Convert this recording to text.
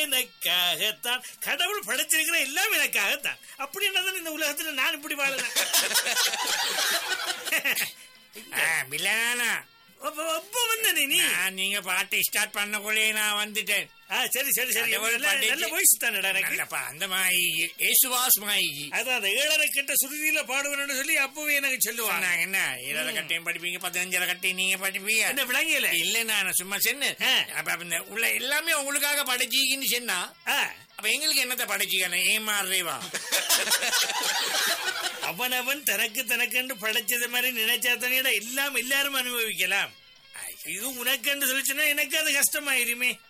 எனக்காகத்தான் கடவுள் படைச்சிருக்கிற எல்லாம் எனக்காகத்தான் அப்படின்றதால இந்த உலகத்துல நான் இப்படி வாழறேன் பிள்ளைனா அப்ப அப்ப வந்த நீ நீ நான் நீங்க பாட்டு ஸ்டார்ட் பண்ணக்குள்ளே நான் வந்துட்டேன் ஆ, சரி சரி சரி அந்த ஒரு நல்ல பண்டிகை- நல்ல வாய்ஸ் தானடா எனக்கு நல்லப்பா அந்த மாதிரி ஏசுவாஸ் மாதிரி அதான் அந்த ஏழரை கட்ட சுருதியில பாடுவேன்னு சொல்லி அப்பவே எனக்கு சொல்லுவாங்க சொன்னாங்க என்ன இருபது கட்டையும் படிப்பீங்க பதினஞ்சரை கட்டையும் நீங்க படிப்பீங்க என்ன விளங்கியல இல்ல நான் சும்மா சொன்னேன் ஆ. அப்ப அப்ப இந்த உள்ள எல்லாமே உங்களுக்காக படிச்சீங்கன்னு சொன்னா ஆ, அப்ப எங்களுக்கு என்னத்த படிச்சீங்க ஏமாறுறேவா அவனவன் தனக்கு தனக்கென்று படைச்சது மாதிரி நினைச்சா தானே எல்லாம் எல்லாரும் அனுபவிக்கலாம் இது உனக்கென்று சொல்லிச்சுன்னா எனக்கு அது கஷ்டமாயிருமே